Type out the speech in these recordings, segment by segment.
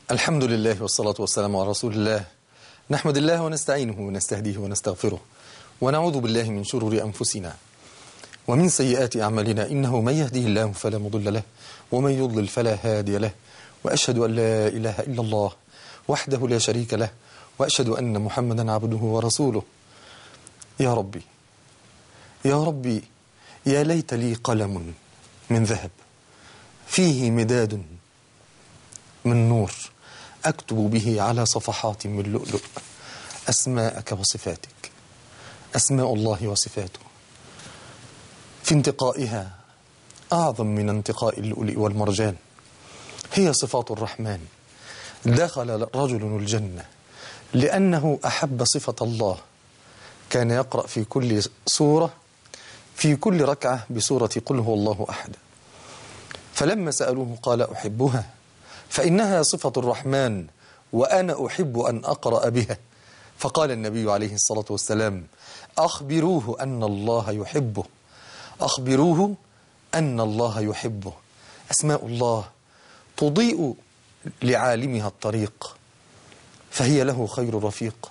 الحمد لله والصلاة والسلام على رسول الله نحمد الله ونستعينه ونستهديه ونستغفره ونعوذ بالله من شرور أنفسنا ومن سيئات أعمالنا إنه من يهده الله فلا مضل له ومن يضلل فلا هادي له وأشهد أن لا إله إلا الله وحده لا شريك له وأشهد أن محمدا عبده ورسوله يا ربي يا ربي يا ليت لي قلم من ذهب فيه مداد من نور أكتب به على صفحات من لؤلؤ أسماءك وصفاتك أسماء الله وصفاته في انتقائها أعظم من انتقاء اللؤلؤ والمرجان هي صفات الرحمن دخل رجل الجنة لأنه أحب صفة الله كان يقرأ في كل سورة في كل ركعة بسورة قل هو الله أحد فلما سألوه قال أحبها فإنها صفة الرحمن وأنا أحب أن أقرأ بها فقال النبي عليه الصلاة والسلام أخبروه أن الله يحبه أخبروه أن الله يحبه أسماء الله تضيء لعالمها الطريق فهي له خير رفيق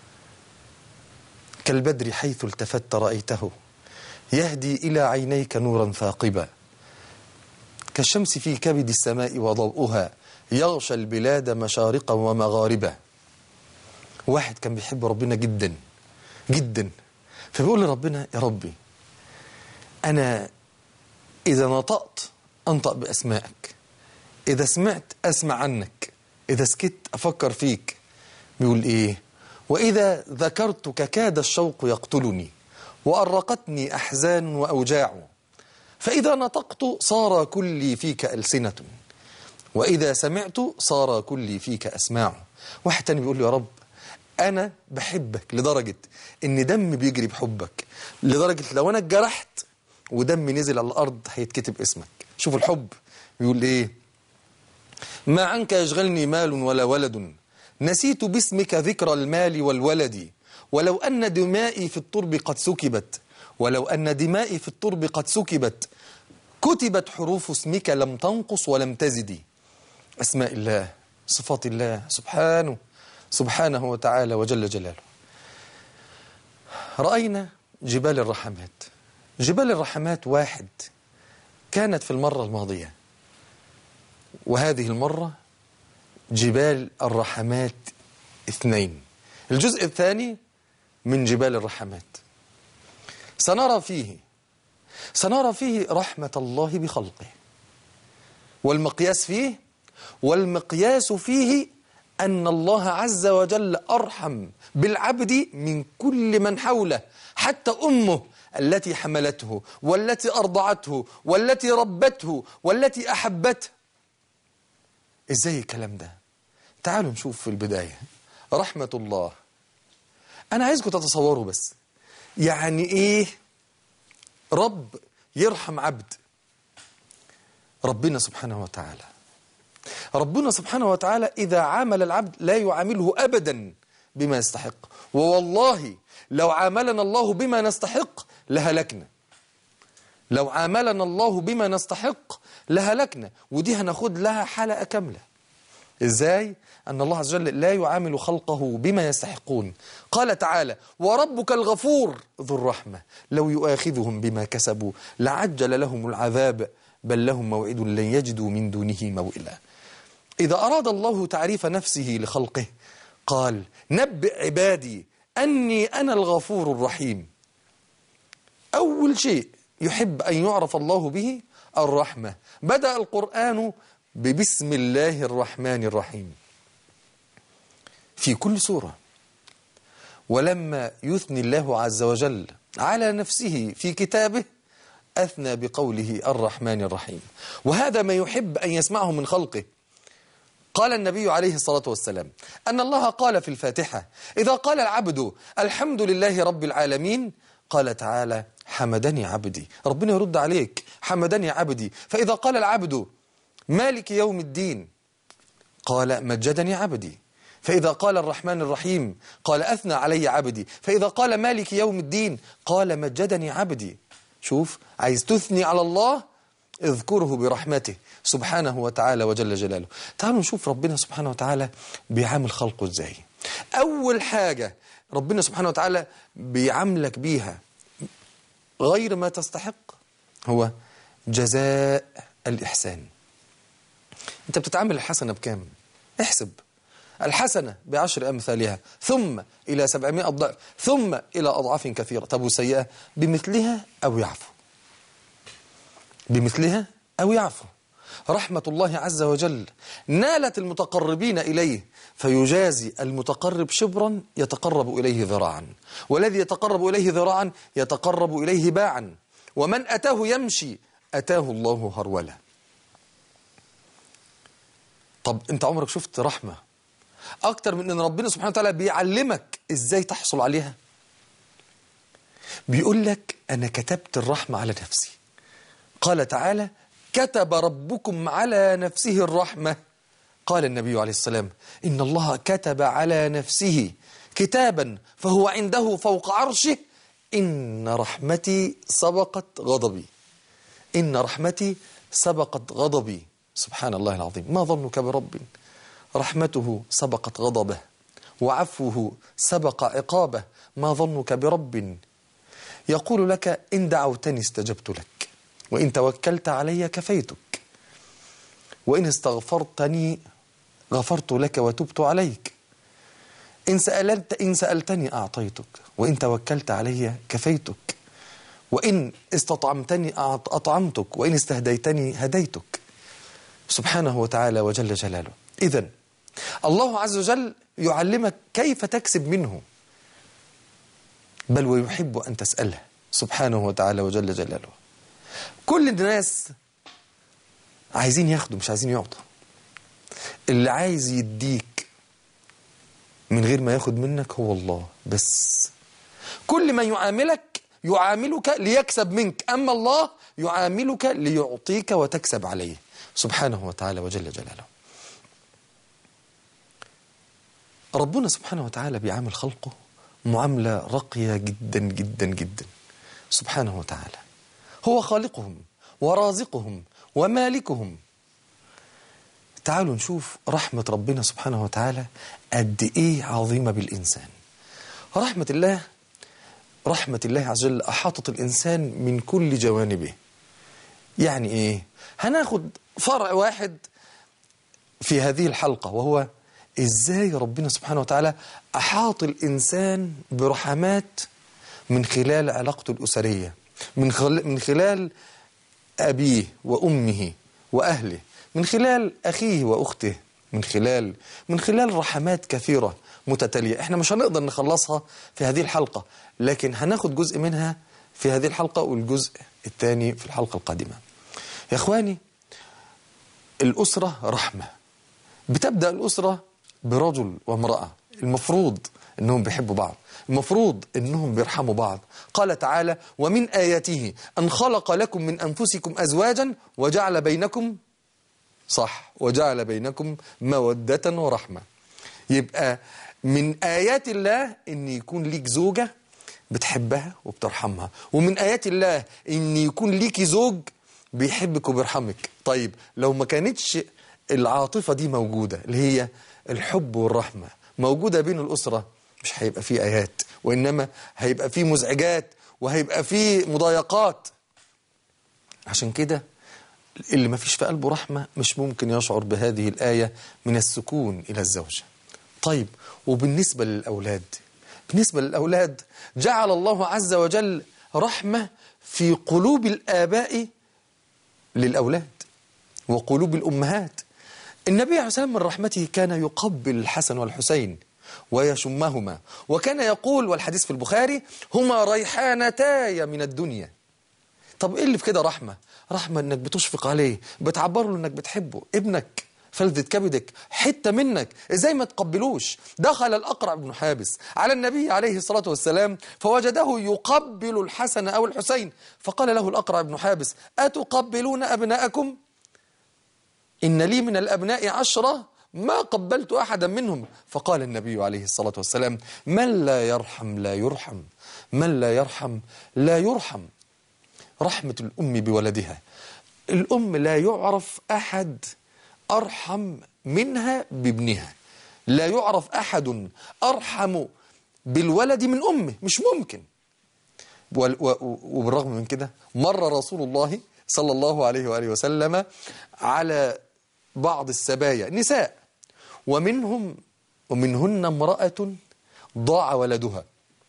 كالبدر حيث التفت رأيته يهدي إلى عينيك نورا ثاقبا كالشمس في كبد السماء وضوءها يغشى البلاد مشارقا ومغاربا واحد كان بيحب ربنا جدا جدا فبيقول لربنا يا ربي أنا إذا نطقت أنطق بأسمائك إذا سمعت أسمع عنك إذا سكت أفكر فيك بيقول إيه وإذا ذكرتك كاد الشوق يقتلني وأرقتني أحزان وأوجاع فإذا نطقت صار كلي فيك ألسنة وإذا سمعت صار كلي فيك أسماع واحد تاني بيقول له يا رب أنا بحبك لدرجة إن دم بيجري بحبك لدرجة لو أنا اتجرحت ودم نزل على الأرض هيتكتب اسمك شوف الحب بيقول إيه ما عنك يشغلني مال ولا ولد نسيت باسمك ذكر المال والولد ولو أن دمائي في الترب قد سكبت ولو أن دمائي في الترب قد سكبت كتبت حروف اسمك لم تنقص ولم تزد أسماء الله صفات الله سبحانه سبحانه وتعالى وجل جلاله رأينا جبال الرحمات جبال الرحمات واحد كانت في المرة الماضية وهذه المرة جبال الرحمات اثنين الجزء الثاني من جبال الرحمات سنرى فيه سنرى فيه رحمة الله بخلقه والمقياس فيه والمقياس فيه أن الله عز وجل أرحم بالعبد من كل من حوله حتى أمه التي حملته والتي أرضعته والتي ربته والتي أحبته إزاي الكلام ده تعالوا نشوف في البداية رحمة الله أنا عايزكم تتصوروا بس يعني إيه رب يرحم عبد ربنا سبحانه وتعالى ربنا سبحانه وتعالى إذا عامل العبد لا يعامله أبدا بما يستحق ووالله لو عاملنا الله بما نستحق لهلكنا لو عاملنا الله بما نستحق لهلكنا ودي هناخد لها حلقة كاملة إزاي؟ أن الله عز وجل لا يعامل خلقه بما يستحقون قال تعالى وربك الغفور ذو الرحمة لو يؤاخذهم بما كسبوا لعجل لهم العذاب بل لهم موعد لن يجدوا من دونه موئلا إذا أراد الله تعريف نفسه لخلقه قال نبئ عبادي أني أنا الغفور الرحيم أول شيء يحب أن يعرف الله به الرحمة بدأ القرآن ببسم الله الرحمن الرحيم في كل سورة ولما يثني الله عز وجل على نفسه في كتابه أثنى بقوله الرحمن الرحيم وهذا ما يحب أن يسمعه من خلقه قال النبي عليه الصلاة والسلام أن الله قال في الفاتحة إذا قال العبد الحمد لله رب العالمين قال تعالى حمدني عبدي ربنا يرد عليك حمدني عبدي فإذا قال العبد مالك يوم الدين قال مجدني عبدي فإذا قال الرحمن الرحيم قال أثنى علي عبدي فإذا قال مالك يوم الدين قال مجدني عبدي شوف عايز تثني على الله اذكره برحمته سبحانه وتعالى وجل جلاله تعالوا نشوف ربنا سبحانه وتعالى بيعامل خلقه ازاي أول حاجة ربنا سبحانه وتعالى بيعاملك بيها غير ما تستحق هو جزاء الإحسان أنت بتتعامل الحسنة بكام احسب الحسنة بعشر أمثالها ثم إلى سبعمائة ضعف ثم إلى أضعاف كثيرة طب والسيئة بمثلها أو يعفو بمثلها أو يعفو رحمة الله عز وجل نالت المتقربين إليه فيجازي المتقرب شبرا يتقرب إليه ذراعا والذي يتقرب إليه ذراعا يتقرب إليه باعا ومن أتاه يمشي أتاه الله هرولا طب أنت عمرك شفت رحمة أكتر من أن ربنا سبحانه وتعالى بيعلمك إزاي تحصل عليها بيقول لك أنا كتبت الرحمة على نفسي قال تعالى كتب ربكم على نفسه الرحمة قال النبي عليه السلام إن الله كتب على نفسه كتابا فهو عنده فوق عرشه إن رحمتي سبقت غضبي إن رحمتي سبقت غضبي سبحان الله العظيم ما ظنك برب رحمته سبقت غضبه وعفوه سبق عقابه ما ظنك برب يقول لك إن دعوتني استجبت لك وإن توكلت علي كفيتك وإن استغفرتني غفرت لك وتبت عليك إن, سألت إن سألتني أعطيتك وإن توكلت علي كفيتك وإن استطعمتني أطعمتك وإن استهديتني هديتك سبحانه وتعالى وجل جلاله إذا الله عز وجل يعلمك كيف تكسب منه بل ويحب أن تسأله سبحانه وتعالى وجل جلاله كل الناس عايزين ياخدوا مش عايزين يعطوا اللي عايز يديك من غير ما ياخد منك هو الله بس كل ما يعاملك يعاملك ليكسب منك أما الله يعاملك ليعطيك وتكسب عليه سبحانه وتعالى وجل جلاله ربنا سبحانه وتعالى بيعامل خلقه معاملة راقية جدا جدا جدا سبحانه وتعالى هو خالقهم ورازقهم ومالكهم تعالوا نشوف رحمة ربنا سبحانه وتعالى قد إيه عظيمة بالإنسان رحمة الله رحمة الله عز وجل أحاطت الإنسان من كل جوانبه يعني إيه هناخد فرع واحد في هذه الحلقة وهو إزاي ربنا سبحانه وتعالى أحاط الإنسان برحمات من خلال علاقته الأسرية من خلال, من خلال أبيه وأمه وأهله من خلال أخيه وأخته من خلال من خلال رحمات كثيرة متتالية احنا مش هنقدر نخلصها في هذه الحلقة لكن هناخد جزء منها في هذه الحلقة والجزء الثاني في الحلقة القادمة يا اخواني الأسرة رحمة بتبدأ الأسرة برجل وامرأة المفروض انهم بيحبوا بعض المفروض انهم بيرحموا بعض قال تعالى ومن آياته أن خلق لكم من أنفسكم أزواجا وجعل بينكم صح وجعل بينكم مودة ورحمة يبقى من آيات الله أن يكون ليك زوجة بتحبها وبترحمها ومن آيات الله أن يكون ليك زوج بيحبك وبيرحمك طيب لو ما كانتش العاطفة دي موجودة اللي هي الحب والرحمة موجودة بين الأسرة مش هيبقى فيه آيات وإنما هيبقى فيه مزعجات وهيبقى فيه مضايقات عشان كده اللي ما فيش في قلبه رحمة مش ممكن يشعر بهذه الآية من السكون إلى الزوجة طيب وبالنسبة للأولاد بالنسبة للأولاد جعل الله عز وجل رحمة في قلوب الآباء للأولاد وقلوب الأمهات النبي عليه السلام من رحمته كان يقبل الحسن والحسين ويشمهما وكان يقول والحديث في البخاري هما ريحانتاي من الدنيا طب ايه اللي في كده رحمة رحمة انك بتشفق عليه بتعبر له انك بتحبه ابنك فلذة كبدك حتة منك ازاي ما تقبلوش دخل الأقرع بن حابس على النبي عليه الصلاة والسلام فوجده يقبل الحسن أو الحسين فقال له الأقرع بن حابس أتقبلون أبناءكم إن لي من الأبناء عشرة ما قبلت أحدا منهم فقال النبي عليه الصلاة والسلام من لا يرحم لا يرحم من لا يرحم لا يرحم رحمة الأم بولدها الأم لا يعرف أحد أرحم منها بابنها لا يعرف أحد أرحم بالولد من أمه مش ممكن وال- و- و- وبالرغم من كده مر رسول الله صلى الله عليه وآله وسلم على بعض السبايا نساء ومنهم ومنهن امرأة ضاع ولدها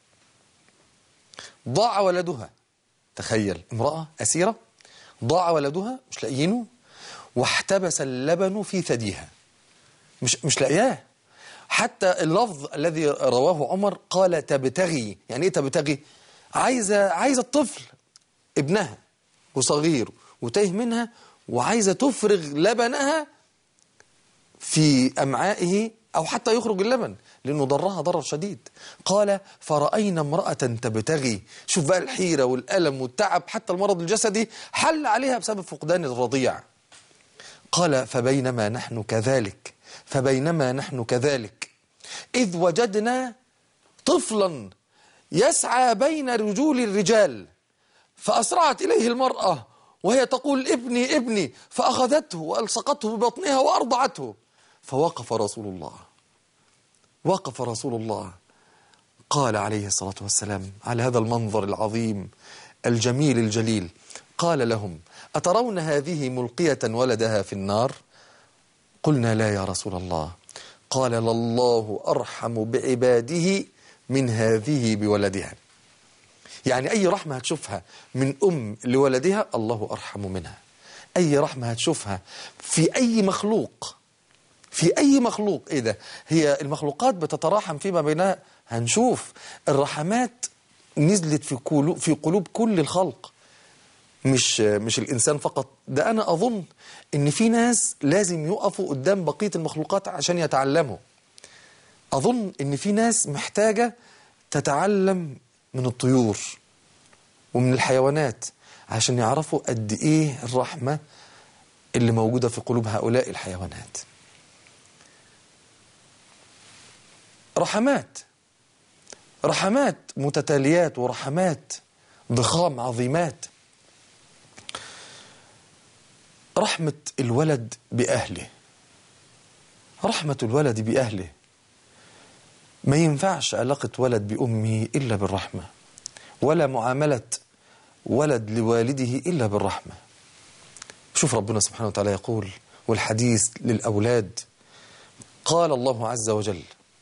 ضاع ولدها تخيل امرأة أسيرة ضاع ولدها مش لاقيينه واحتبس اللبن في ثديها مش مش لاقياه حتى اللفظ الذي رواه عمر قال تبتغي يعني ايه تبتغي عايزه عايزه الطفل ابنها وصغير وتايه منها وعايزه تفرغ لبنها في امعائه او حتى يخرج اللبن لانه ضرها ضرر شديد قال فراينا امراه تبتغي شوف بقى الحيره والالم والتعب حتى المرض الجسدي حل عليها بسبب فقدان الرضيع قال فبينما نحن كذلك فبينما نحن كذلك إذ وجدنا طفلا يسعى بين رجول الرجال فأسرعت إليه المرأة وهي تقول ابني ابني فأخذته وألصقته ببطنها وأرضعته فوقف رسول الله وقف رسول الله قال عليه الصلاة والسلام على هذا المنظر العظيم الجميل الجليل قال لهم أترون هذه ملقية ولدها في النار قلنا لا يا رسول الله قال لله أرحم بعباده من هذه بولدها يعني أي رحمة هتشوفها من أم لولدها الله أرحم منها أي رحمة هتشوفها في أي مخلوق في أي مخلوق إيه ده هي المخلوقات بتتراحم فيما بينها هنشوف الرحمات نزلت في قلوب, في قلوب كل الخلق مش مش الإنسان فقط ده أنا أظن إن في ناس لازم يقفوا قدام بقية المخلوقات عشان يتعلموا أظن إن في ناس محتاجة تتعلم من الطيور ومن الحيوانات عشان يعرفوا قد إيه الرحمة اللي موجودة في قلوب هؤلاء الحيوانات رحمات رحمات متتاليات ورحمات ضخام عظيمات رحمة الولد بأهله رحمة الولد بأهله ما ينفعش علاقة ولد بأمه إلا بالرحمة ولا معاملة ولد لوالده إلا بالرحمة شوف ربنا سبحانه وتعالى يقول والحديث للأولاد قال الله عز وجل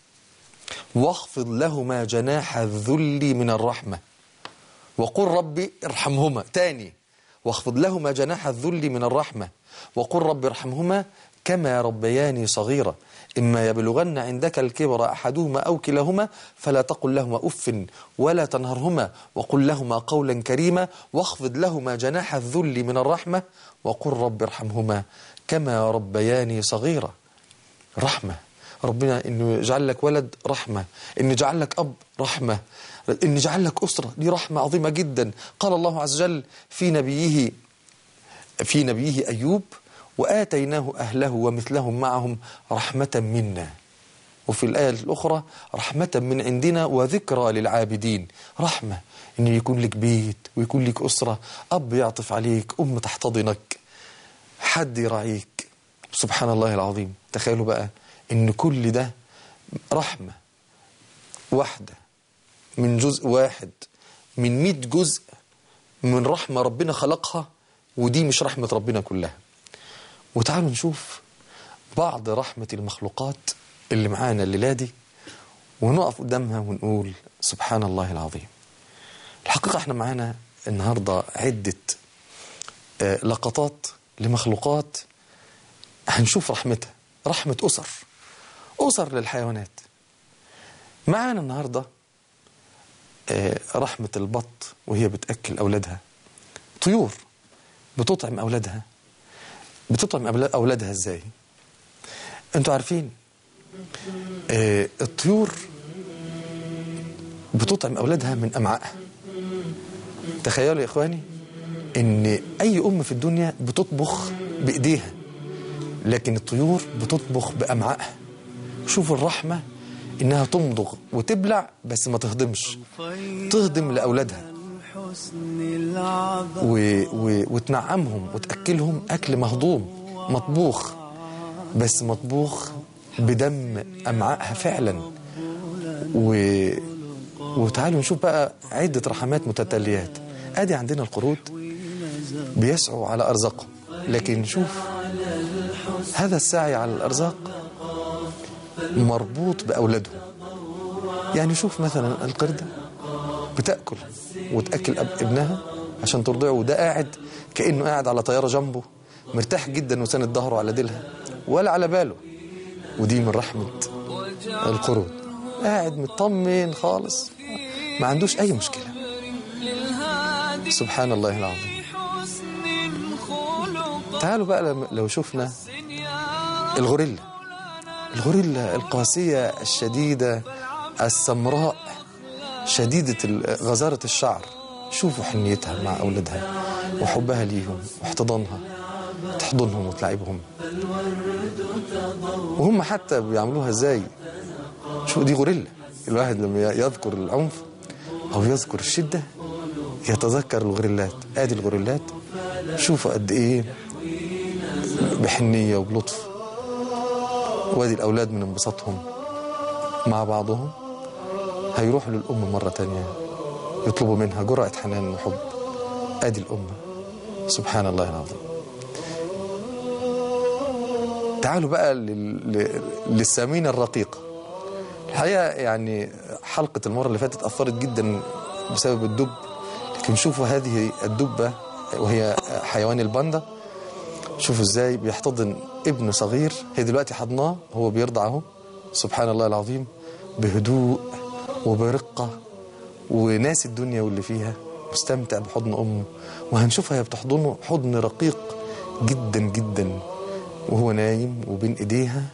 واخفض لهما جناح الذل من الرحمة وقل ربي ارحمهما تاني واخفض لهما جناح الذل من الرحمة وقل رب ارحمهما كما ربياني صغيرا إما يبلغن عندك الكبر أحدهما أو كلاهما فلا تقل لهما أف ولا تنهرهما وقل لهما قولا كريما واخفض لهما جناح الذل من الرحمة وقل رب ارحمهما كما ربياني صغيرا رحمة ربنا انه يجعل لك ولد رحمة انه يجعل لك اب رحمة انه يجعل لك اسرة دي رحمة عظيمة جدا قال الله عز وجل في نبيه في نبيه ايوب واتيناه اهله ومثلهم معهم رحمة منا وفي الآية الأخرى رحمة من عندنا وذكرى للعابدين رحمة إن يكون لك بيت ويكون لك أسرة أب يعطف عليك أم تحتضنك حد يراعيك سبحان الله العظيم تخيلوا بقى إن كل ده رحمة واحدة من جزء واحد من مئة جزء من رحمة ربنا خلقها ودي مش رحمة ربنا كلها وتعالوا نشوف بعض رحمة المخلوقات اللي معانا الليلة دي ونقف قدامها ونقول سبحان الله العظيم الحقيقة احنا معانا النهاردة عدة آه، لقطات لمخلوقات هنشوف رحمتها رحمة أسر أسر للحيوانات معانا النهاردة آه، رحمة البط وهي بتأكل أولادها طيور بتطعم أولادها بتطعم أولا- أولادها إزاي أنتوا عارفين آه، الطيور بتطعم أولادها من أمعائها تخيلوا يا إخواني إن أي أم في الدنيا بتطبخ بإيديها لكن الطيور بتطبخ بأمعائها شوفوا الرحمة إنها تمضغ وتبلع بس ما تهضمش تهضم لأولادها و... و... وتنعمهم وتأكلهم أكل مهضوم مطبوخ بس مطبوخ بدم أمعائها فعلا و... وتعالوا نشوف بقى عدة رحمات متتاليات ادي عندنا القرود بيسعوا على ارزاقهم لكن نشوف هذا السعي على الارزاق مربوط باولادهم يعني شوف مثلا القردة بتاكل وتاكل أب ابنها عشان ترضعه وده قاعد كانه قاعد على طياره جنبه مرتاح جدا وساند ظهره على ديلها ولا على باله ودي من رحمه القرود قاعد مطمن خالص ما عندوش اي مشكله سبحان الله العظيم تعالوا بقى لم- لو شفنا الغوريلا الغوريلا القاسية الشديدة السمراء شديدة ال- غزارة الشعر شوفوا حنيتها مع أولادها وحبها ليهم واحتضانها تحضنهم وتلعبهم وهم حتى بيعملوها ازاي شو دي غوريلا الواحد لما يذكر العنف أو يذكر الشدة يتذكر الغوريلات ادي الغوريلات شوفوا قد ايه بحنية وبلطف وادي الأولاد من انبساطهم مع بعضهم هيروحوا للأم مرة تانية يطلبوا منها جرعة حنان وحب ادي الأم سبحان الله العظيم تعالوا بقى لل... ل- للسمينة الرقيقة الحقيقة يعني حلقة المرة اللي فاتت أثرت جدا بسبب الدب لكن شوفوا هذه الدبة وهي حيوان الباندا شوفوا ازاي بيحتضن ابن صغير هي دلوقتي حضناه هو بيرضع اهو سبحان الله العظيم بهدوء وبرقة وناس الدنيا واللي فيها مستمتع بحضن أمه وهنشوفها هي بتحضنه حضن رقيق جدا جدا وهو نايم وبين ايديها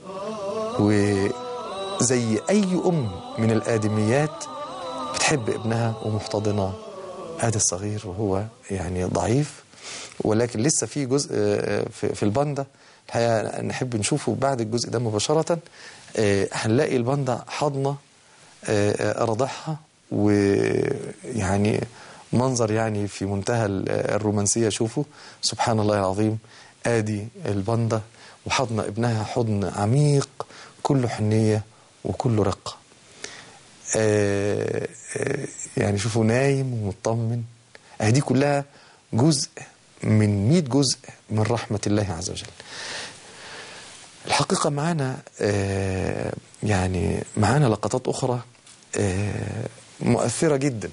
وزي أي أم من الآدميات بتحب ابنها ومحتضنة ادي الصغير وهو يعني ضعيف ولكن لسه في جزء آه، في في الباندا الحقيقه نحب نشوفه بعد الجزء ده مباشره آه، هنلاقي الباندا حاضنه آه، آه، رضعها ويعني منظر يعني في منتهى ال- الرومانسيه شوفوا سبحان الله العظيم ادي الباندا وحضن ابنها حضن عميق كله حنيه وكله رقه آه، آه، يعني شوفوا نايم ومطمن آه، دي كلها جزء من مئة جزء من رحمة الله عز وجل الحقيقة معانا آه، يعني معانا لقطات أخرى آه، مؤثرة جدا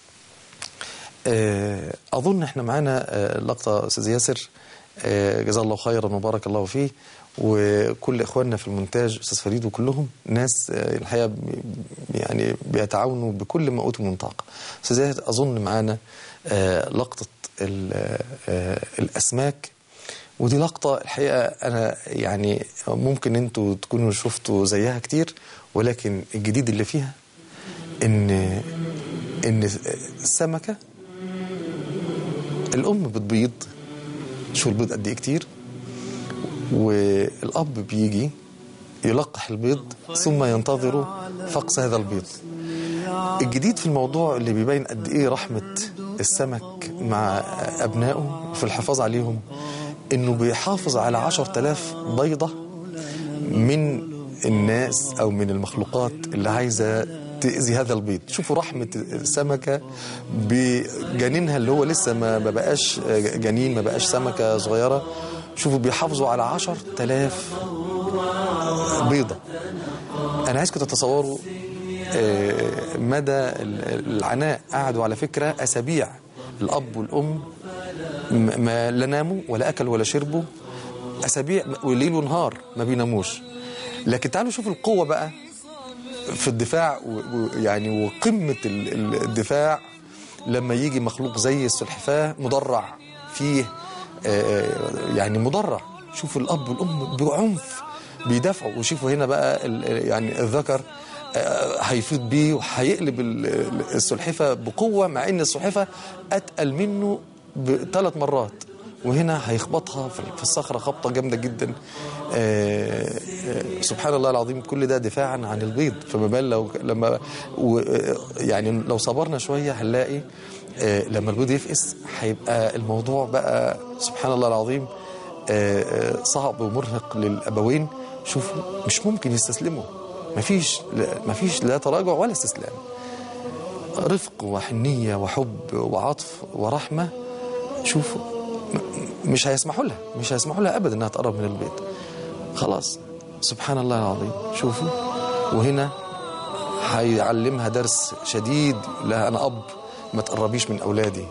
آه، أظن احنا معانا آه، لقطة أستاذ ياسر آه، جزاه الله خيرا وبارك الله فيه وكل إخواننا في المونتاج أستاذ فريد وكلهم ناس آه، الحقيقة بي- يعني بيتعاونوا بكل ما أوتوا من طاقة أستاذ ياسر أظن معانا آه، لقطة ال- آه، الأسماك ودي لقطة الحقيقة أنا يعني ممكن أنتوا تكونوا شفتوا زيها كتير ولكن الجديد اللي فيها إن إن السمكة الأم بتبيض شو البيض قد إيه كتير والأب بيجي يلقح البيض ثم ينتظر فقس هذا البيض الجديد في الموضوع اللي بيبين قد ايه رحمة السمك مع أبنائه في الحفاظ عليهم إنه بيحافظ على عشر تلاف بيضة من الناس أو من المخلوقات اللي عايزة تأذي هذا البيض شوفوا رحمة السمكة بجنينها اللي هو لسه ما ما بقاش جنين ما بقاش سمكة صغيرة شوفوا بيحافظوا على عشر تلاف بيضة أنا عايزكم تتصوروا آه، مدى ال- العناء قعدوا على فكرة أسابيع الأب والأم م- ما لا ناموا ولا أكلوا ولا شربوا أسابيع وليل ونهار ما بيناموش لكن تعالوا شوفوا القوة بقى في الدفاع و- ويعني وقمة ال- ال- الدفاع لما يجي مخلوق زي السلحفاة مدرع فيه آه، يعني مدرع شوفوا الأب والأم بعنف بيدافعوا وشوفوا هنا بقى ال- يعني الذكر آه، هيفيض بيه وهيقلب ال- ال- السلحفة بقوة مع إن السلحفة أتقل منه بثلاث مرات وهنا هيخبطها في في الصخرة خبطة جامدة جدا آه، آه، سبحان الله العظيم كل ده دفاعا عن البيض فما بال لو لما و- آه، يعني لو صبرنا شوية هنلاقي آه، لما البيض يفقس هيبقى الموضوع بقى سبحان الله العظيم آه، آه، صعب ومرهق للأبوين شوفوا مش ممكن يستسلموا مفيش لا- مفيش لا تراجع ولا استسلام رفق وحنية وحب وعطف ورحمة شوفوا م- مش هيسمحوا لها مش هيسمحوا لها أبدا أنها تقرب من البيت خلاص سبحان الله العظيم شوفوا وهنا هيعلمها درس شديد لا أنا أب ما تقربيش من أولادي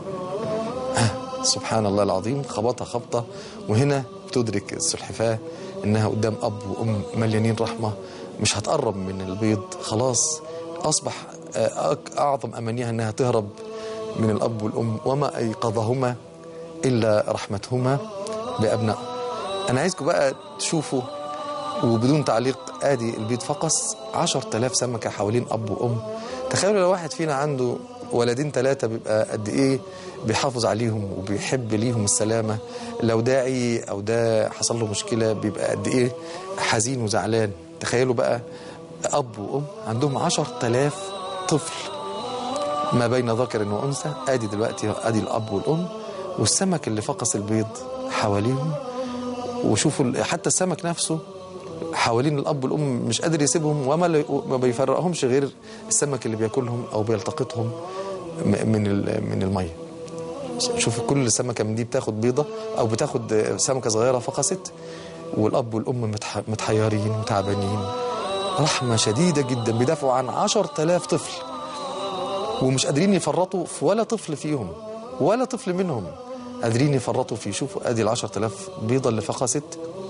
سبحان الله العظيم خبطها خبطة وهنا تدرك السلحفاة إنها قدام أب وأم مليانين رحمة مش هتقرب من البيض خلاص أصبح آه، أك- أعظم أمانيها إنها تهرب من الأب والأم وما أيقظهما إلا رحمتهما بأبنائهم أنا عايزكم بقى تشوفوا وبدون تعليق ادي البيض فقس 10000 سمكه حوالين اب وام تخيلوا لو واحد فينا عنده ولدين ثلاثه بيبقى قد ايه بيحافظ عليهم وبيحب ليهم السلامه لو ده عي او ده حصل له مشكله بيبقى قد ايه حزين وزعلان تخيلوا بقى اب وام عندهم 10000 طفل ما بين ذكر وانثى ادي دلوقتي ادي الاب والام والسمك اللي فقس البيض حواليهم وشوفوا ال- حتى السمك نفسه حوالين الاب والام مش قادر يسيبهم وما ل- ما بيفرقهمش غير السمك اللي بياكلهم او بيلتقطهم م- من ال- من الميه شوفوا كل سمكه من دي بتاخد بيضه او بتاخد سمكه صغيره فقست والاب والام متح- متحيرين وتعبانين رحمه شديده جدا بيدافعوا عن 10000 طفل ومش قادرين يفرطوا في ولا طفل فيهم ولا طفل منهم قادرين يفرطوا فيه شوفوا ادي ال 10000 بيضه اللي فقست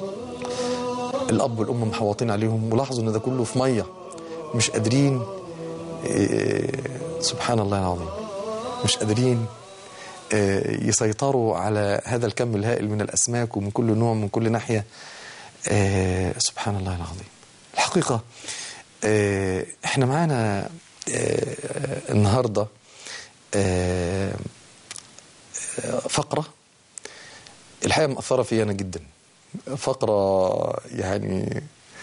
الاب والام محوطين عليهم ولاحظوا ان ده كله في ميه مش قادرين إيه، سبحان الله العظيم مش قادرين آه، يسيطروا على هذا الكم الهائل من الاسماك ومن كل نوع من كل ناحيه آه، سبحان الله العظيم الحقيقه آه، احنا معانا آه، النهارده آه، آه، فقره الحقيقه مأثره فيا انا جدا فقره يعني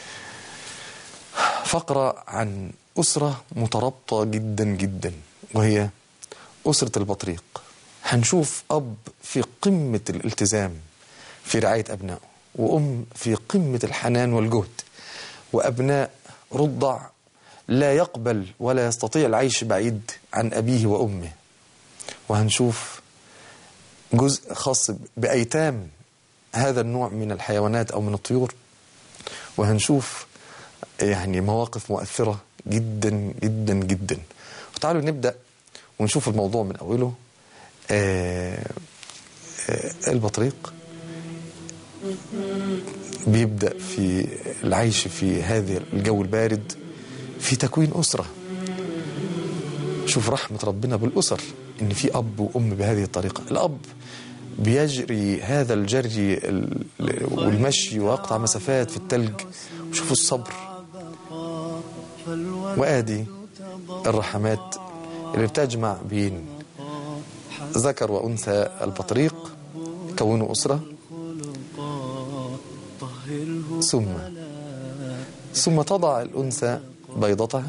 فقره عن اسره مترابطه جدا جدا وهي اسره البطريق هنشوف اب في قمه الالتزام في رعايه ابنائه وام في قمه الحنان والجهد وابناء رضع لا يقبل ولا يستطيع العيش بعيد عن ابيه وامه وهنشوف جزء خاص بايتام هذا النوع من الحيوانات او من الطيور وهنشوف يعني مواقف مؤثره جدا جدا جدا وتعالوا نبدا ونشوف الموضوع من اوله آه آه البطريق بيبدا في العيش في هذا الجو البارد في تكوين اسره شوف رحمه ربنا بالاسر ان في اب وام بهذه الطريقه الاب بيجري هذا الجري ال- والمشي ويقطع مسافات في التلج وشوفوا الصبر وادي الرحمات اللي بتجمع بين ذكر وانثى البطريق يكونوا اسره ثم ثم تضع الانثى بيضتها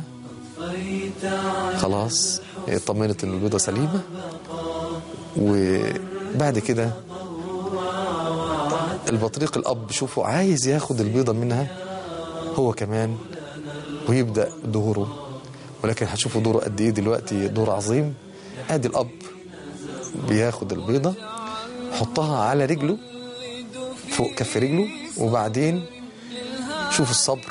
خلاص هي اطمنت ان البيضه سليمه وبعد كده البطريق الاب شوفوا عايز ياخد البيضه منها هو كمان ويبدا دوره ولكن هتشوفوا دوره قد ايه دلوقتي دور عظيم ادي الاب بياخد البيضه يحطها على رجله فوق كف رجله وبعدين شوف الصبر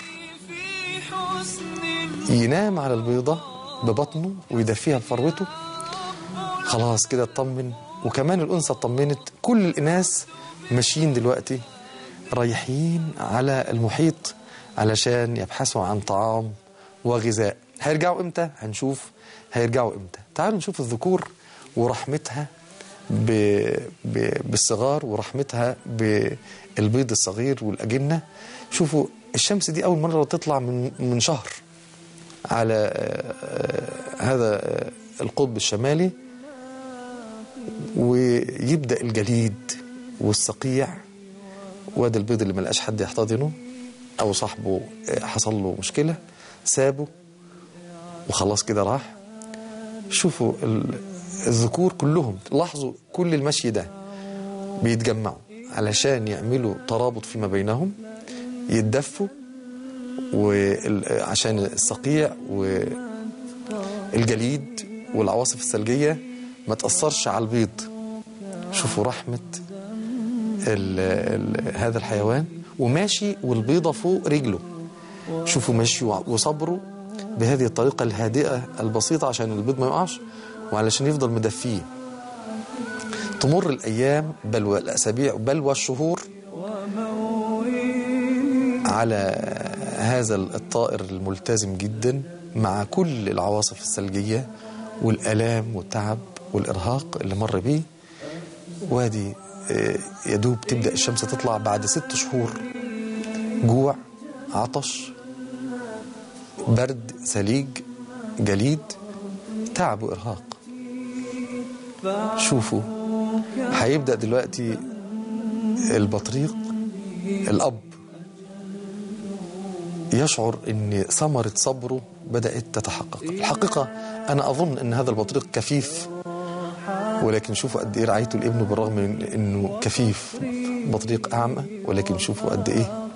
ينام على البيضة ببطنه ويدفيها بفروته خلاص كده اطمن وكمان الأنثى اطمنت كل الإناث ماشيين دلوقتي رايحين على المحيط علشان يبحثوا عن طعام وغذاء هيرجعوا امتى هنشوف هيرجعوا امتى تعالوا نشوف الذكور ورحمتها ب... ب... بالصغار ورحمتها بالبيض الصغير والأجنة شوفوا الشمس دي أول مرة تطلع من من شهر على آه، آه، هذا آه، القطب الشمالي ويبدأ الجليد والصقيع وادي البيض اللي ملقاش حد يحتضنه او صاحبه حصل له مشكله سابه وخلاص كده راح شوفوا ال- الذكور كلهم لاحظوا كل المشي ده بيتجمعوا علشان يعملوا ترابط فيما بينهم يتدفوا وعشان الصقيع والجليد والعواصف الثلجية ما تأثرش على البيض شوفوا رحمة ال ال هذا الحيوان وماشي والبيضة فوق رجله شوفوا ماشي وصبروا بهذه الطريقة الهادئة البسيطة عشان البيض ما يقعش وعلشان يفضل مدفيه تمر الأيام بل والأسابيع بل والشهور على هذا الطائر الملتزم جدا مع كل العواصف الثلجية والآلام والتعب والإرهاق اللي مر بيه وادي آه، يدوب تبدأ الشمس تطلع بعد ست شهور جوع عطش برد ثليج جليد تعب وإرهاق شوفوا هيبدأ دلوقتي البطريق الأب يشعر ان ثمرة صبره بدأت تتحقق الحقيقة أنا أظن أن هذا البطريق كفيف ولكن شوفوا قد إيه رعايته لابنه بالرغم من أنه كفيف بطريق أعمى ولكن شوفوا قد إيه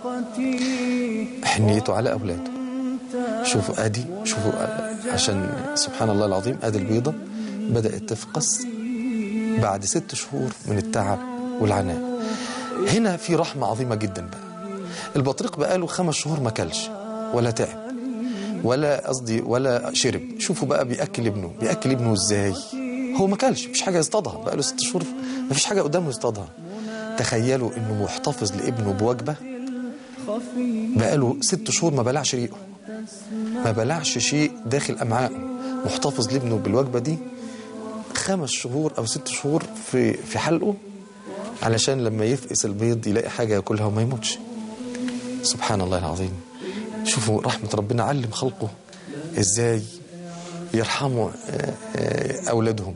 حنيته على أولاده شوفوا أدي شوفوا عشان سبحان الله العظيم أدي البيضة بدأت تفقس بعد ست شهور من التعب والعناء هنا في رحمة عظيمة جدا بقى البطريق بقاله خمس شهور ما كلش ولا تعب ولا قصدي ولا شرب شوفوا بقى بياكل ابنه بياكل ابنه ازاي هو ما كلش مفيش حاجه يصطادها بقاله ست شهور مفيش حاجه قدامه يصطادها تخيلوا انه محتفظ لابنه بوجبه بقاله ست شهور ما بلعش ريقه ما بلعش شيء داخل امعائه محتفظ لابنه بالوجبه دي خمس شهور او ست شهور في في حلقه علشان لما يفقس البيض يلاقي حاجه ياكلها وما يموتش سبحان الله العظيم شوفوا رحمة ربنا علم خلقه ازاي يرحموا آه، آه، أولادهم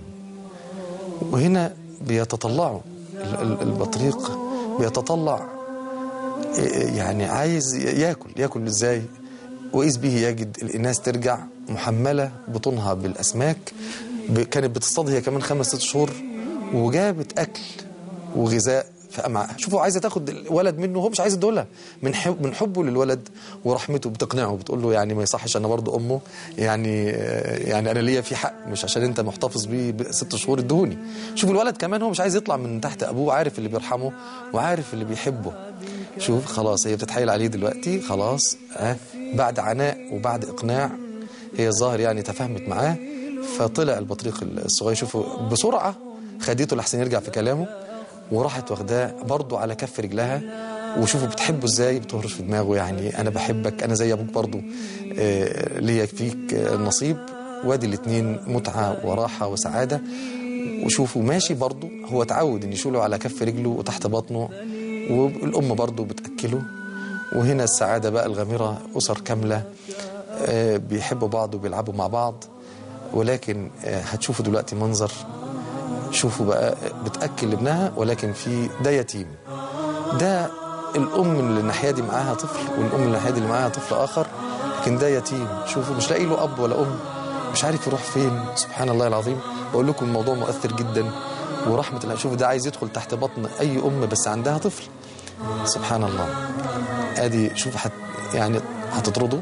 وهنا بيتطلعوا ال- ال- البطريق بيتطلع آه، يعني عايز ياكل ياكل ازاي وإذ به يجد الإناث ترجع محملة بطونها بالأسماك ب- كانت بتصطاد هي كمان خمس ست شهور وجابت أكل وغذاء في أمعائها شوفوا عايزة تاخد الولد منه هو مش عايز يدولها من حب من حبه للولد ورحمته بتقنعه بتقول له يعني ما يصحش أنا برضه أمه يعني آه، يعني أنا ليا في حق مش عشان أنت محتفظ بيه بست شهور ادهوني شوفوا الولد كمان هو مش عايز يطلع من تحت أبوه عارف اللي بيرحمه وعارف اللي بيحبه شوف خلاص هي بتتحايل عليه دلوقتي خلاص ها بعد عناء وبعد إقناع هي الظاهر يعني تفاهمت معاه فطلع البطريق الصغير شوفوا بسرعة خديته لحسن يرجع في كلامه وراحت واخداه برضه على كف رجلها وشوفوا بتحبه ازاي بتهرش في دماغه يعني انا بحبك انا زي ابوك برضه آه، ليا فيك آه، نصيب وادي الاتنين متعة وراحة وسعادة وشوفوا ماشي برضه هو اتعود ان يشوله على كف رجله وتحت بطنه والام برضه بتاكله وهنا السعادة بقى الغامرة أسر كاملة آه، بيحبوا بعض وبيلعبوا مع بعض ولكن آه، هتشوفوا دلوقتي منظر شوفوا بقى بتأكل ابنها ولكن في ده يتيم ده الأم اللي الناحية دي معاها طفل والأم اللي الناحية دي اللي معاها طفل آخر لكن ده يتيم شوفوا مش لاقي له أب ولا أم مش عارف يروح فين سبحان الله العظيم بقول لكم الموضوع مؤثر جدا ورحمة الله شوفوا ده عايز يدخل تحت بطن أي أم بس عندها طفل سبحان الله ادي شوف حت يعني هتطرده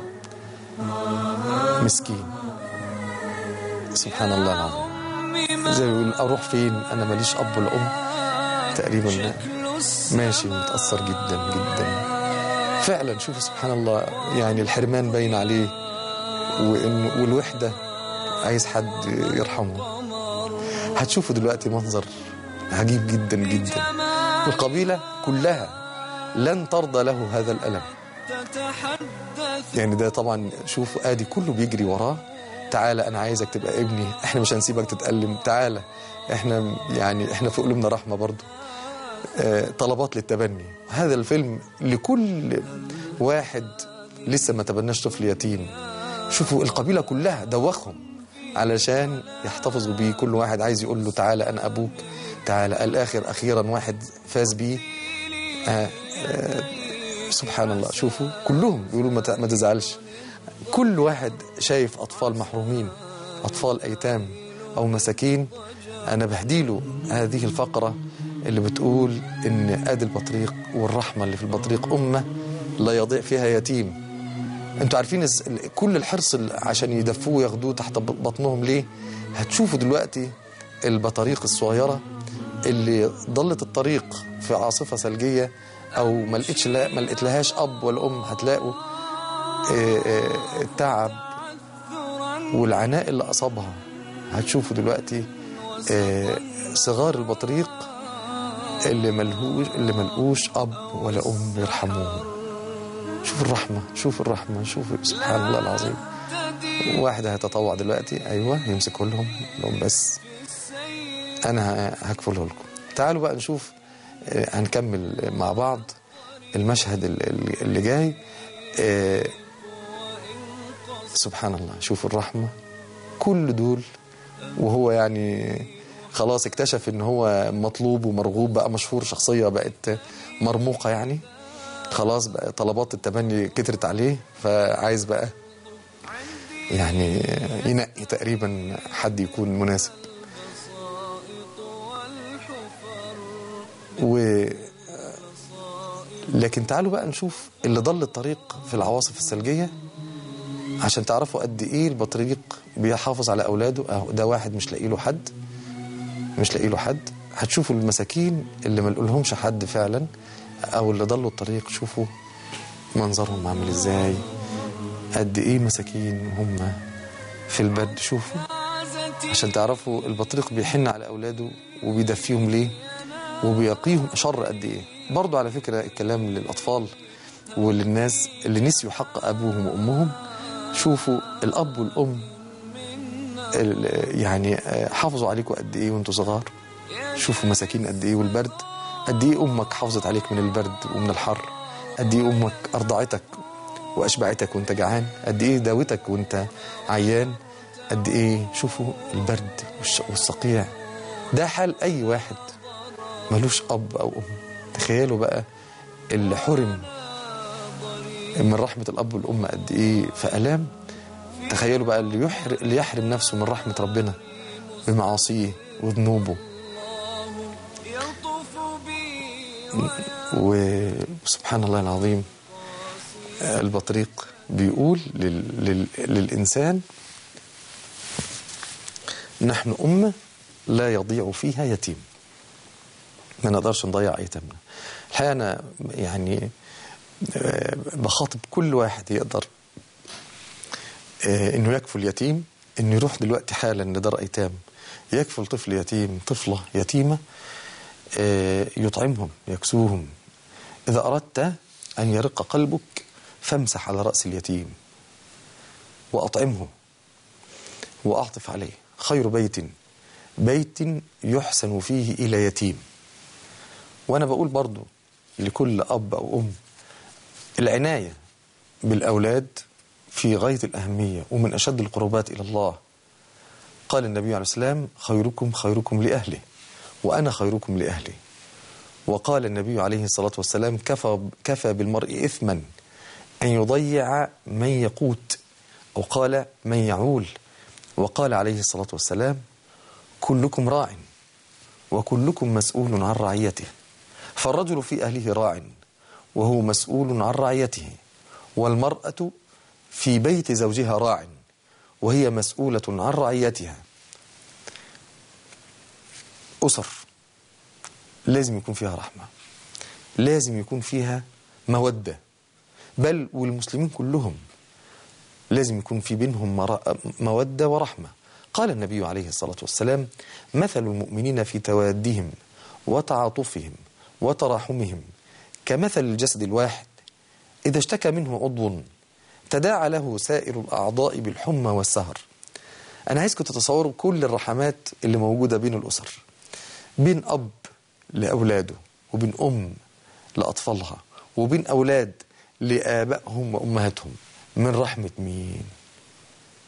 مسكين سبحان الله العظيم زي ما يقول اروح فين انا ماليش اب ولا ام تقريبا ماشي متاثر جدا جدا فعلا شوف سبحان الله يعني الحرمان باين عليه وإن والوحده عايز حد يرحمه هتشوفوا دلوقتي منظر عجيب جدا جدا القبيله كلها لن ترضى له هذا الالم يعني ده طبعا شوفوا ادي كله بيجري وراه تعالى انا عايزك تبقى ابني احنا مش هنسيبك تتألم تعالى احنا يعني احنا في قلوبنا رحمه برضه آه، طلبات للتبني هذا الفيلم لكل واحد لسه ما تبناش طفل يتيم شوفوا القبيله كلها دوخهم علشان يحتفظوا بيه كل واحد عايز يقول له تعالى انا ابوك تعالى الآخر أخيرا واحد فاز بيه آه آه سبحان الله شوفوا كلهم يقولوا ما ت- ما تزعلش كل واحد شايف أطفال محرومين أطفال أيتام أو مساكين أنا بهديله هذه الفقرة اللي بتقول إن آدي البطريق والرحمة اللي في البطريق أمة لا يضيع فيها يتيم انتوا عارفين الس- ال- كل الحرص ال- عشان يدفوه وياخدوه تحت ب- بطنهم ليه هتشوفوا دلوقتي البطاريق الصغيرة اللي ضلت الطريق في عاصفة ثلجية او ما لقيتش لا ما لقيت لهاش اب ولا ام هتلاقوا آه، آه، التعب والعناء اللي اصابها هتشوفوا دلوقتي آه، صغار البطريق اللي ملهوش اللي ملقوش اب ولا ام يرحموهم شوف الرحمة شوف الرحمة شوف سبحان الله العظيم واحد هيتطوع دلوقتي أيوة يمسكه لهم لهم بس أنا ه- هكفله لكم تعالوا بقى نشوف آه، هنكمل مع بعض المشهد ال- ال- اللي جاي آه، سبحان الله شوف الرحمة كل دول وهو يعني خلاص اكتشف ان هو مطلوب ومرغوب بقى مشهور شخصية بقت مرموقة يعني خلاص بقى طلبات التبني كترت عليه فعايز بقى يعني ينقي تقريبا حد يكون مناسب و لكن تعالوا بقى نشوف اللي ضل الطريق في العواصف الثلجية عشان تعرفوا قد ايه البطريق بيحافظ على اولاده اهو ده واحد مش لاقي له حد مش لاقي له حد هتشوفوا المساكين اللي ما لهمش حد فعلا او اللي ضلوا الطريق شوفوا منظرهم عامل ازاي قد ايه مساكين هم في البرد شوفوا عشان تعرفوا البطريق بيحن على اولاده وبيدفيهم ليه وبيقيهم شر قد ايه برضو على فكرة الكلام للاطفال وللناس اللي نسيوا حق ابوهم وامهم شوفوا الاب والام ال- يعني آه، حافظوا عليكم قد ايه وانتوا صغار شوفوا مساكين قد ايه والبرد قد ايه امك حافظت عليك من البرد ومن الحر قد ايه امك ارضعتك واشبعتك وانت جعان قد ايه داوتك وانت عيان قد ايه شوفوا البرد والش- والصقيع ده حال اي واحد ملوش اب او ام تخيلوا بقى اللي حرم من رحمه الاب والام قد ايه في الام تخيلوا بقى اللي يحرم اللي يحرم نفسه من رحمه ربنا بمعاصيه وذنوبه وسبحان الله العظيم آه، البطريق بيقول لل... لل... للإنسان نحن أمة لا يضيع فيها يتيم ما نقدرش نضيع أيتامنا الحقيقة أنا يعني آه، بخاطب كل واحد يقدر آه، انه يكفل يتيم انه يروح دلوقتي حالا لدار ايتام يكفل طفل يتيم طفله يتيمه آه، يطعمهم يكسوهم اذا اردت ان يرق قلبك فامسح على راس اليتيم واطعمه واعطف عليه خير بيت بيت يحسن فيه الى يتيم وانا بقول برضو لكل اب او ام العنايه بالاولاد في غايه الاهميه ومن اشد القربات الى الله قال النبي عليه السلام خيركم خيركم لاهله وانا خيركم لاهلي وقال النبي عليه الصلاه والسلام كفى كفى بالمرء اثما ان يضيع من يقوت او قال من يعول وقال عليه الصلاه والسلام كلكم راع وكلكم مسؤول عن رعيته فالرجل في اهله راع وهو مسؤول عن رعيته والمراه في بيت زوجها راع وهي مسؤوله عن رعيتها اسر لازم يكون فيها رحمه لازم يكون فيها موده بل والمسلمين كلهم لازم يكون في بينهم مرا- موده ورحمه قال النبي عليه الصلاه والسلام مثل المؤمنين في توادهم وتعاطفهم وتراحمهم كمثل الجسد الواحد اذا اشتكى منه عضو تداعى له سائر الاعضاء بالحمى والسهر انا عايزكم تتصوروا كل الرحمات اللي موجوده بين الاسر بين اب لاولاده وبين ام لاطفالها وبين اولاد لابائهم وامهاتهم من رحمه مين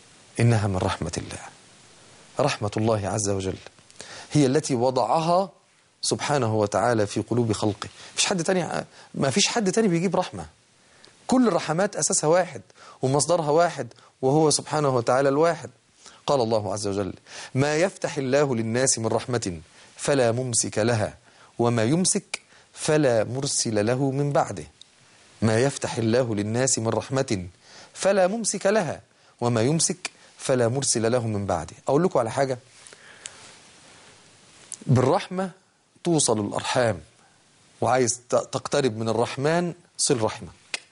انها من رحمه الله رحمه الله عز وجل هي التي وضعها سبحانه وتعالى في قلوب خلقه مفيش حد تاني ما فيش حد تاني بيجيب رحمة كل الرحمات أساسها واحد ومصدرها واحد وهو سبحانه وتعالى الواحد قال الله عز وجل ما يفتح الله للناس من رحمة فلا ممسك لها وما يمسك فلا مرسل له من بعده ما يفتح الله للناس من رحمة فلا ممسك لها وما يمسك فلا مرسل له من بعده أقول لكم على حاجة بالرحمة توصل الأرحام وعايز تقترب من الرحمن صل رحمك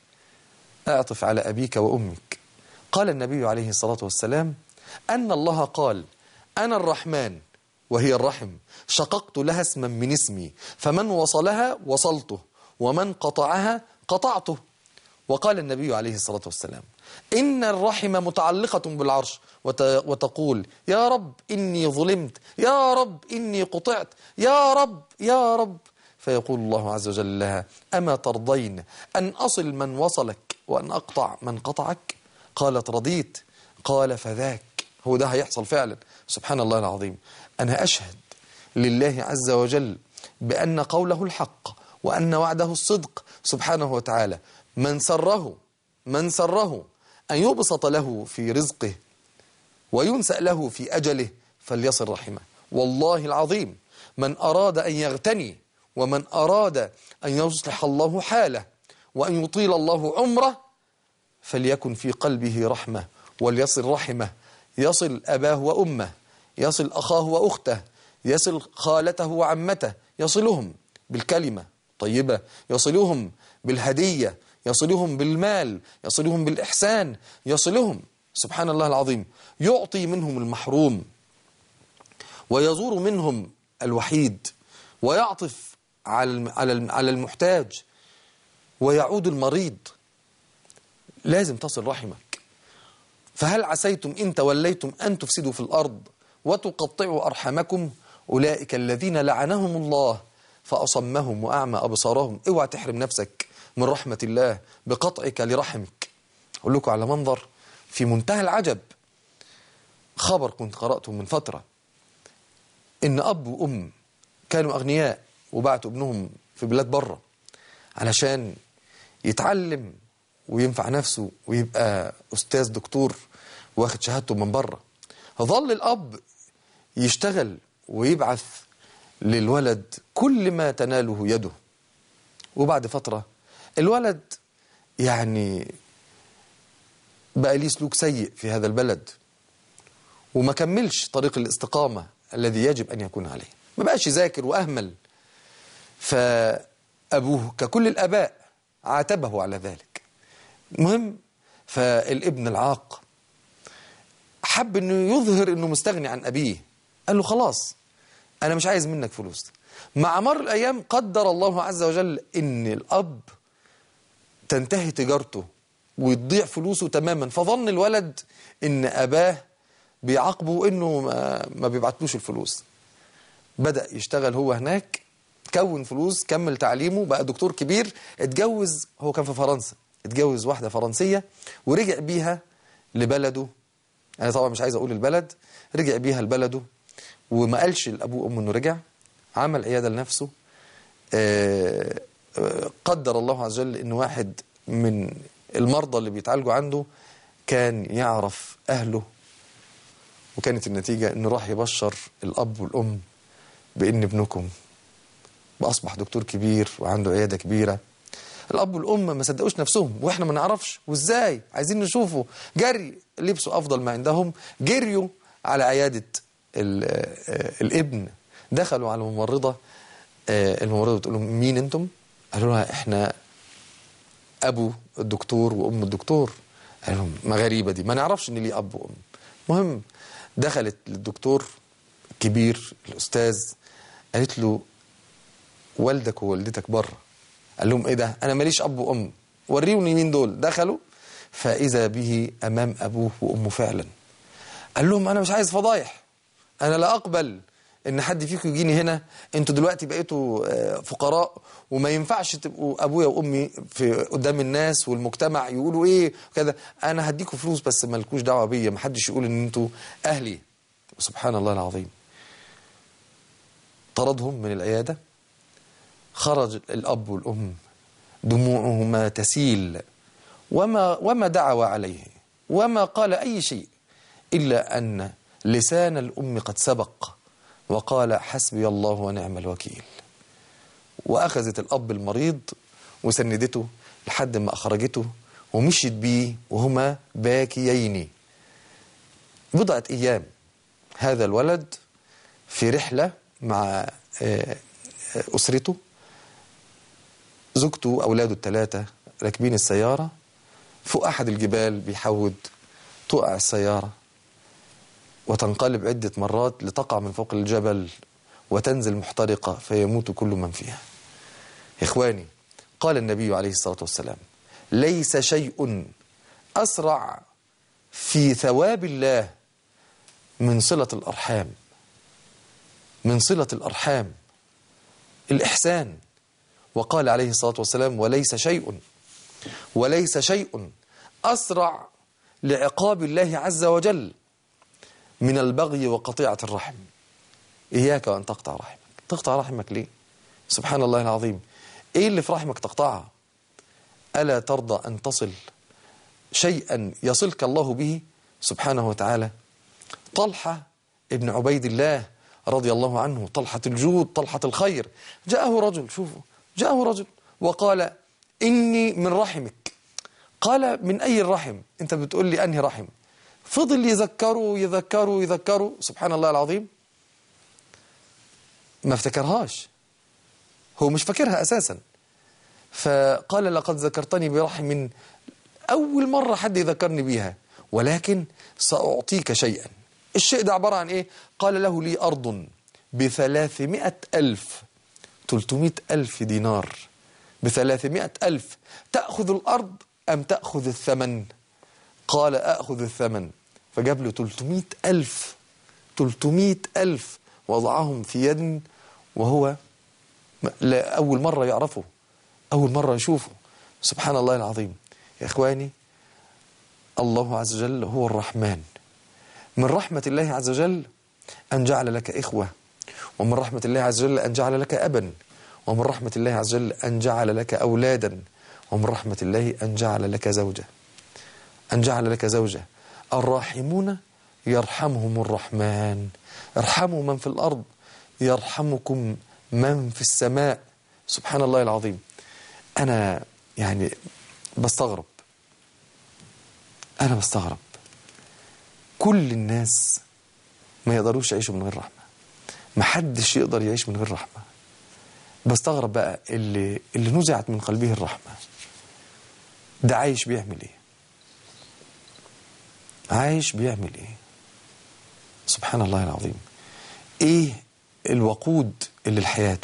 اعطف على أبيك وأمك قال النبي عليه الصلاة والسلام أن الله قال أنا الرحمن وهي الرحم شققت لها اسما من اسمي فمن وصلها وصلته ومن قطعها قطعته وقال النبي عليه الصلاة والسلام إن الرحم متعلقة بالعرش وتقول يا رب إني ظلمت يا رب إني قطعت يا رب يا رب فيقول الله عز وجل لها أما ترضين أن أصل من وصلك وأن أقطع من قطعك قالت رضيت قال فذاك هو ده هيحصل فعلا سبحان الله العظيم أنا أشهد لله عز وجل بأن قوله الحق وأن وعده الصدق سبحانه وتعالى من سره من سره أن يبسط له في رزقه وينسأ له في أجله فليصل رحمه والله العظيم من أراد أن يغتني ومن أراد أن يصلح الله حاله وأن يطيل الله عمره فليكن في قلبه رحمة وليصل رحمه يصل أباه وأمه يصل أخاه وأخته يصل خالته وعمته يصلهم بالكلمة طيبة يصلهم بالهدية يصلهم بالمال يصلهم بالإحسان يصلهم سبحان الله العظيم يعطي منهم المحروم ويزور منهم الوحيد ويعطف على على المحتاج ويعود المريض لازم تصل رحمك فهل عسيتم إن توليتم أن تفسدوا في الأرض وتقطعوا أرحمكم أولئك الذين لعنهم الله فأصمهم وأعمى أبصارهم اوعى تحرم نفسك من رحمة الله بقطعك لرحمك أقول لكم على منظر في منتهى العجب خبر كنت قرأته من فترة إن أب وأم كانوا أغنياء وبعتوا ابنهم في بلاد بره علشان يتعلم وينفع نفسه ويبقى أستاذ دكتور واخد شهادته من بره ظل الأب يشتغل ويبعث للولد كل ما تناله يده وبعد فترة الولد يعني بقى ليه سلوك سيء في هذا البلد وما كملش طريق الاستقامة الذي يجب أن يكون عليه ما بقاش يذاكر وأهمل فأبوه ككل الأباء عاتبه على ذلك مهم فالابن العاق حب أنه يظهر أنه مستغني عن أبيه قال له خلاص أنا مش عايز منك فلوس مع مر الأيام قدر الله عز وجل أن الأب تنتهي تجارته ويضيع فلوسه تماما فظن الولد أن أباه بيعاقبه أنه ما, ما بيبعتلوش الفلوس بدأ يشتغل هو هناك كون فلوس كمل تعليمه بقى دكتور كبير اتجوز هو كان في فرنسا اتجوز واحدة فرنسية ورجع بيها لبلده أنا طبعا مش عايز أقول البلد رجع بيها لبلده وما قالش لأبوه وأمه أنه رجع عمل عيادة لنفسه قدر الله عز وجل أن واحد من المرضى اللي بيتعالجوا عنده كان يعرف أهله وكانت النتيجة أنه راح يبشر الأب والأم بأن ابنكم وأصبح دكتور كبير وعنده عيادة كبيرة الأب والأم ما صدقوش نفسهم وإحنا ما نعرفش وإزاي عايزين نشوفه جري لبسوا أفضل ما عندهم جريوا على عيادة الابن دخلوا على الممرضة الممرضة بتقول لهم مين أنتم قالوا لها إحنا أبو الدكتور وأم الدكتور قالوا لهم ما غريبة دي ما نعرفش إن ليه أب وأم مهم دخلت للدكتور الكبير الأستاذ قالت له والدك ووالدتك بره قال لهم ايه ده انا ماليش اب وام وريوني مين دول دخلوا فاذا به امام ابوه وامه فعلا قال لهم انا مش عايز فضايح انا لا اقبل ان حد فيكم يجيني هنا انتوا دلوقتي بقيتوا فقراء وما ينفعش تبقوا ابويا وامي في قدام الناس والمجتمع يقولوا ايه كذا انا هديكم فلوس بس مالكوش دعوه بيا ما حدش يقول ان انتوا اهلي سبحان الله العظيم طردهم من العيادة خرج الأب والأم دموعهما تسيل وما, وما دعوا عليه وما قال أي شيء إلا أن لسان الأم قد سبق وقال حسبي الله ونعم الوكيل وأخذت الأب المريض وسندته لحد ما أخرجته ومشيت بيه وهما باكيين بضعة أيام هذا الولد في رحلة مع أسرته زوجته وأولاده الثلاثة راكبين السيارة فوق أحد الجبال بيحود تقع السيارة وتنقلب عدة مرات لتقع من فوق الجبل وتنزل محترقة فيموت كل من فيها إخواني قال النبي عليه الصلاة والسلام ليس شيء أسرع في ثواب الله من صلة الأرحام من صلة الأرحام الإحسان وقال عليه الصلاة والسلام وليس شيء وليس شيء أسرع لعقاب الله عز وجل من البغي وقطيعة الرحم إياك وأن تقطع رحمك تقطع رحمك ليه سبحان الله العظيم إيه اللي في رحمك تقطعها ألا ترضى أن تصل شيئا يصلك الله به سبحانه وتعالى طلحة ابن عبيد الله رضي الله عنه طلحة الجود طلحة الخير جاءه رجل شوفوا جاءه رجل وقال إني من رحمك قال من أي الرحم أنت بتقول لي أنهي رحم فضل يذكروا يذكروا يذكروا سبحان الله العظيم ما افتكرهاش هو مش فاكرها أساسا فقال لقد ذكرتني برحم أول مرة حد يذكرني بيها ولكن سأعطيك شيئا الشيء ده عبارة عن إيه قال له لي أرض بثلاثمائة ألف تلتمائة ألف دينار بثلاثمائة ألف تأخذ الأرض أم تأخذ الثمن قال أخذ الثمن فجاب له تلتمائة ألف تلتمائة ألف وضعهم في يد وهو أول مرة يعرفه أول مرة يشوفه سبحان الله العظيم يا إخواني الله عز وجل هو الرحمن من رحمة الله عز وجل أن جعل لك إخوة ومن رحمة الله عز وجل أن جعل لك أبا ومن رحمة الله عز وجل أن جعل لك أولادا ومن رحمة الله أن جعل لك زوجة أن جعل لك زوجة الراحمون يرحمهم الرحمن ارحموا من في الأرض يرحمكم من في السماء سبحان الله العظيم أنا يعني بستغرب أنا بستغرب كل الناس ما يقدروش يعيشوا من غير رحمة ما حدش يقدر يعيش من غير رحمة بستغرب بقى اللي, اللي نزعت من قلبه الرحمة ده عايش بيعمل ايه عايش بيعمل ايه سبحان الله العظيم ايه الوقود اللي لحياته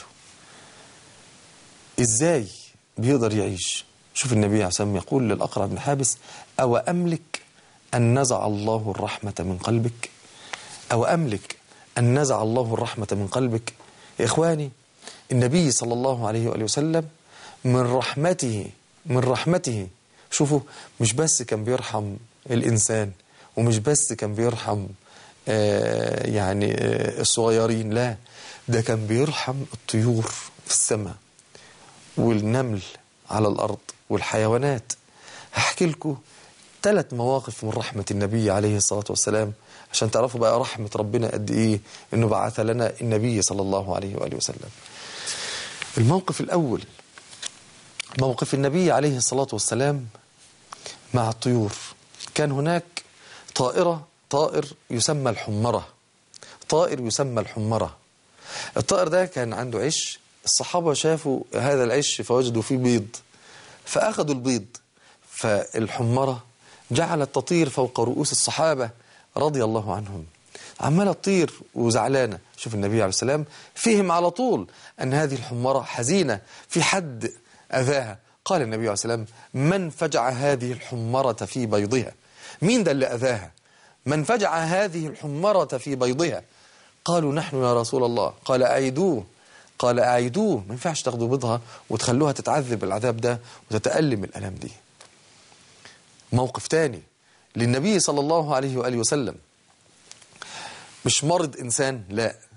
ازاي بيقدر يعيش شوف النبي عليه الصلاة والسلام يقول للأقرع بن حابس أو أملك أن نزع الله الرحمة من قلبك أو أملك أن نزع الله الرحمة من قلبك يا إخواني النبي صلى الله عليه وآله وسلم من رحمته من رحمته شوفوا مش بس كان بيرحم الإنسان ومش بس كان بيرحم آه يعني آه الصغيرين لا ده كان بيرحم الطيور في السماء والنمل على الأرض والحيوانات هحكي لكم ثلاث مواقف من رحمة النبي عليه الصلاة والسلام عشان تعرفوا بقى رحمة ربنا قد إيه إنه بعث لنا النبي صلى الله عليه وآله وسلم الموقف الأول موقف النبي عليه الصلاة والسلام مع الطيور كان هناك طائرة طائر يسمى الحمرة طائر يسمى الحمرة الطائر ده كان عنده عش الصحابة شافوا هذا العش فوجدوا فيه بيض فأخذوا البيض فالحمرة جعلت تطير فوق رؤوس الصحابة رضي الله عنهم عمالة تطير وزعلانة شوف النبي عليه السلام فهم على طول أن هذه الحمرة حزينة في حد أذاها قال النبي عليه السلام من فجع هذه الحمرة في بيضها مين ده اللي أذاها من فجع هذه الحمرة في بيضها قالوا نحن يا رسول الله قال أعيدوه قال أعيدوه ما ينفعش تاخدوا بيضها وتخلوها تتعذب العذاب ده وتتألم الألم دي موقف تاني للنبي صلى الله عليه وآله وسلم مش مرض إنسان لا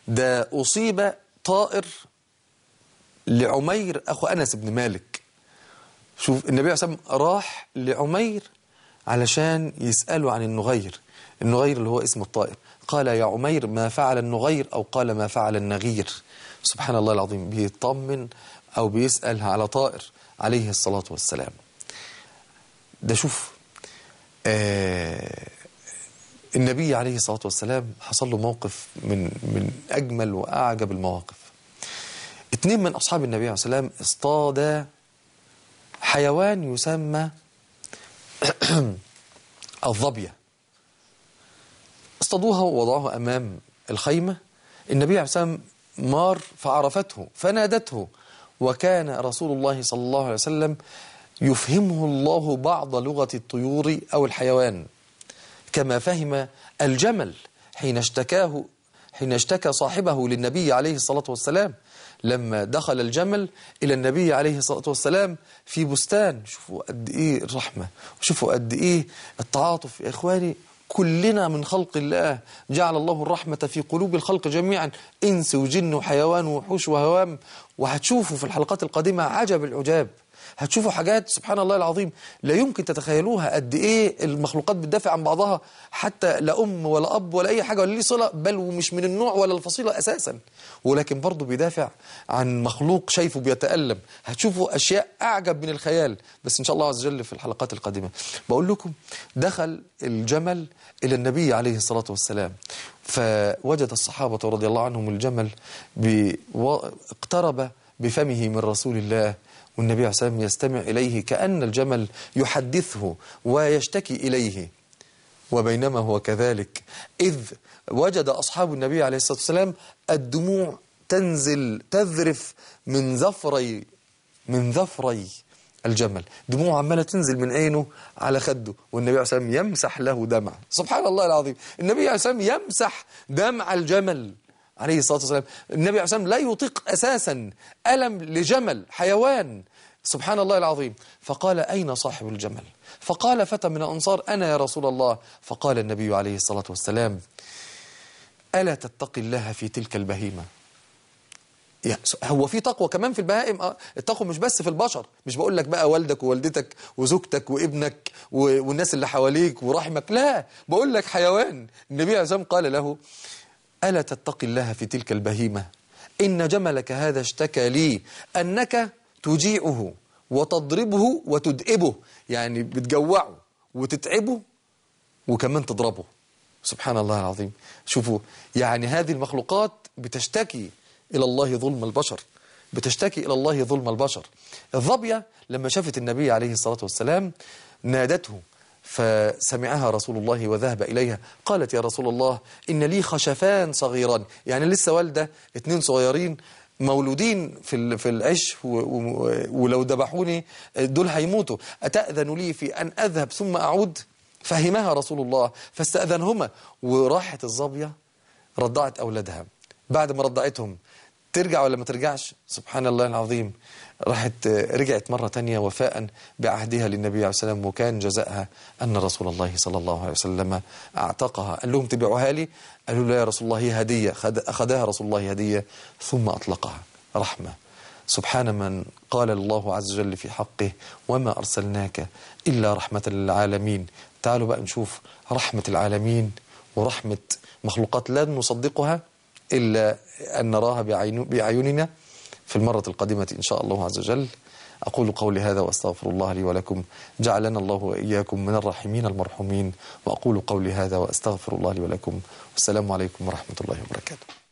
ده أصيب طائر لعمير أخو أنس بن مالك شوف النبي عليه الصلاة والسلام راح لعمير علشان يسأله عن النغير النغير اللي هو اسم الطائر قال يا عمير ما فعل النغير أو قال ما فعل النغير سبحان الله العظيم بيطمن أو بيسأل على طائر عليه الصلاة والسلام ده شوف آه النبي عليه الصلاة والسلام حصل له موقف من من أجمل وأعجب المواقف اتنين من أصحاب النبي عليه الصلاة والسلام اصطاد حيوان يسمى الظبية اصطادوها ووضعوها أمام الخيمة النبي عليه الصلاة والسلام مار فعرفته فنادته وكان رسول الله صلى الله عليه وسلم يفهمه الله بعض لغة الطيور أو الحيوان كما فهم الجمل حين اشتكاه حين اشتكى صاحبه للنبي عليه الصلاة والسلام لما دخل الجمل إلى النبي عليه الصلاة والسلام في بستان شوفوا قد إيه الرحمة وشوفوا قد إيه التعاطف يا إخواني كلنا من خلق الله جعل الله الرحمة في قلوب الخلق جميعا إنس وجن وحيوان ووحوش وهوام وهتشوفوا في الحلقات القادمة عجب العجاب هتشوفوا حاجات سبحان الله العظيم لا يمكن تتخيلوها قد ايه المخلوقات بتدافع عن بعضها حتى لا ام ولا اب ولا اي حاجه ولا ليه صله بل ومش من النوع ولا الفصيله اساسا ولكن برضه بيدافع عن مخلوق شايفه بيتالم هتشوفوا اشياء اعجب من الخيال بس ان شاء الله عز وجل في الحلقات القادمه بقول لكم دخل الجمل الى النبي عليه الصلاه والسلام فوجد الصحابه رضي الله عنهم الجمل اقترب بفمه من رسول الله والنبي عليه الصلاة والسلام يستمع إليه كأن الجمل يحدثه ويشتكي إليه وبينما هو كذلك إذ وجد أصحاب النبي عليه الصلاة والسلام الدموع تنزل تذرف من ظفري من ظفري الجمل دموع عمالة تنزل من عينه على خده والنبي عليه الصلاة والسلام يمسح له دمع سبحان الله العظيم النبي عليه الصلاة والسلام يمسح دمع الجمل عليه الصلاة والسلام النبي عليه الصلاة والسلام لا يطيق أساسا ألم لجمل حيوان سبحان الله العظيم فقال أين صاحب الجمل فقال فتى من الأنصار أنا يا رسول الله فقال النبي عليه الصلاة والسلام ألا تتقي الله في تلك البهيمة هو في تقوى كمان في البهائم التقوى مش بس في البشر مش بقول لك بقى والدك ووالدتك وزوجتك وابنك والناس اللي حواليك ورحمك لا بقول لك حيوان النبي عليه الصلاة والسلام قال له ألا تتقي الله في تلك البهيمة إن جملك هذا اشتكى لي أنك تجيعه وتضربه وتدئبه يعني بتجوعه وتتعبه وكمان تضربه سبحان الله العظيم شوفوا يعني هذه المخلوقات بتشتكي إلى الله ظلم البشر بتشتكي إلى الله ظلم البشر الظبية لما شافت النبي عليه الصلاة والسلام نادته فسمعها رسول الله وذهب إليها قالت يا رسول الله إن لي خشفان صغيران يعني لسه والدة اتنين صغيرين مولودين في في العش ولو ذبحوني دول هيموتوا أتأذن لي في أن أذهب ثم أعود فهمها رسول الله فاستأذنهما وراحت الظبية رضعت أولادها بعد ما رضعتهم ترجع ولا ما ترجعش سبحان الله العظيم راحت رجعت مرة تانية وفاء بعهدها للنبي عليه السلام وكان جزاءها أن رسول الله صلى الله عليه وسلم أعتقها قال لهم تبيعوها لي قالوا له يا رسول الله هي هدية أخذها رسول الله هدية ثم أطلقها رحمة سبحان من قال الله عز وجل في حقه وما أرسلناك إلا رحمة للعالمين تعالوا بقى نشوف رحمة العالمين ورحمة مخلوقات لا نصدقها إلا أن نراها بأعيننا في المرة القادمة إن شاء الله عز وجل أقول قولي هذا وأستغفر الله لي ولكم جعلنا الله وإياكم من الراحمين المرحومين وأقول قولي هذا وأستغفر الله لي ولكم والسلام عليكم ورحمة الله وبركاته